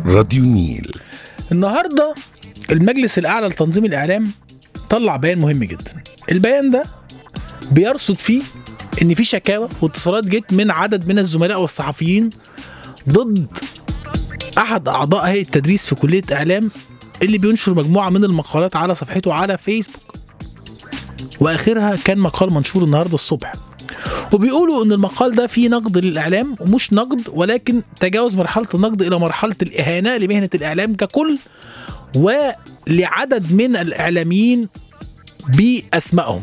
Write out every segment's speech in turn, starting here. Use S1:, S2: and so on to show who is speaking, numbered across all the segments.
S1: راديو النيل
S2: النهارده المجلس الاعلى لتنظيم الاعلام طلع بيان مهم جدا البيان ده بيرصد فيه ان في شكاوى واتصالات جت من عدد من الزملاء والصحفيين ضد احد اعضاء هيئه التدريس في كليه اعلام اللي بينشر مجموعه من المقالات على صفحته على فيسبوك واخرها كان مقال منشور النهارده الصبح وبيقولوا ان المقال ده فيه نقد للاعلام ومش نقد ولكن تجاوز مرحله النقد الى مرحله الاهانه لمهنه الاعلام ككل ولعدد من الاعلاميين باسمائهم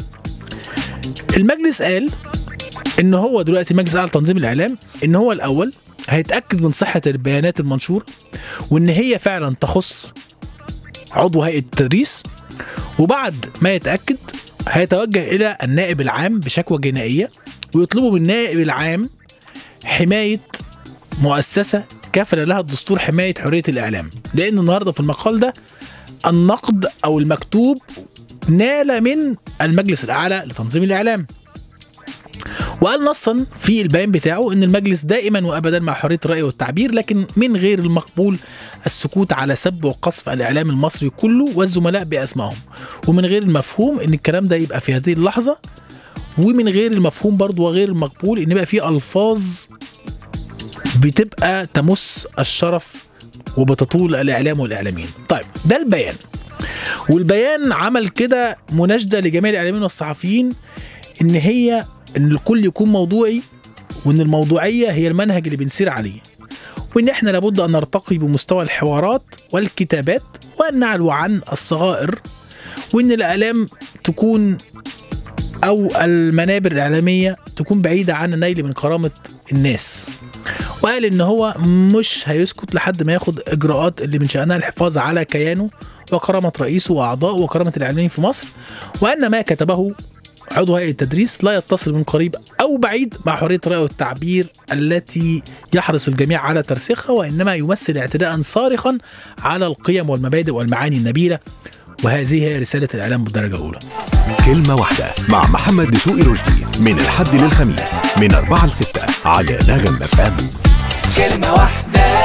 S2: المجلس قال ان هو دلوقتي مجلس اعلى تنظيم الاعلام ان هو الاول هيتاكد من صحه البيانات المنشوره وان هي فعلا تخص عضو هيئه التدريس وبعد ما يتاكد هيتوجه الى النائب العام بشكوى جنائيه ويطلبوا من النائب العام حمايه مؤسسه كفل لها الدستور حمايه حريه الاعلام لان النهارده في المقال ده النقد او المكتوب نال من المجلس الاعلى لتنظيم الاعلام وقال نصا في البيان بتاعه ان المجلس دائما وابدا مع حريه الراي والتعبير لكن من غير المقبول السكوت على سب وقصف الاعلام المصري كله والزملاء باسمائهم ومن غير المفهوم ان الكلام ده يبقى في هذه اللحظه ومن غير المفهوم برضه وغير المقبول ان يبقى في الفاظ بتبقى تمس الشرف وبتطول الاعلام والاعلاميين طيب ده البيان والبيان عمل كده مناشده لجميع الاعلاميين والصحفيين ان هي ان الكل يكون موضوعي وان الموضوعيه هي المنهج اللي بنسير عليه وان احنا لابد ان نرتقي بمستوى الحوارات والكتابات وان نعلو عن الصغائر وان الاعلام تكون او المنابر الاعلاميه تكون بعيده عن النيل من كرامه الناس وقال ان هو مش هيسكت لحد ما ياخد اجراءات اللي من شانها الحفاظ على كيانه وكرامه رئيسه واعضائه وكرامه الاعلاميين في مصر وان ما كتبه عضو هيئه التدريس لا يتصل من قريب او بعيد مع حريه الراي والتعبير التي يحرص الجميع على ترسيخها وانما يمثل اعتداء صارخا على القيم والمبادئ والمعاني النبيله وهذه هي رساله الاعلام بالدرجه الاولى.
S1: كلمة واحدة مع محمد دسوقي رشدي من الحد للخميس من 4 ل 6 على نغم اف ام
S3: كلمة واحدة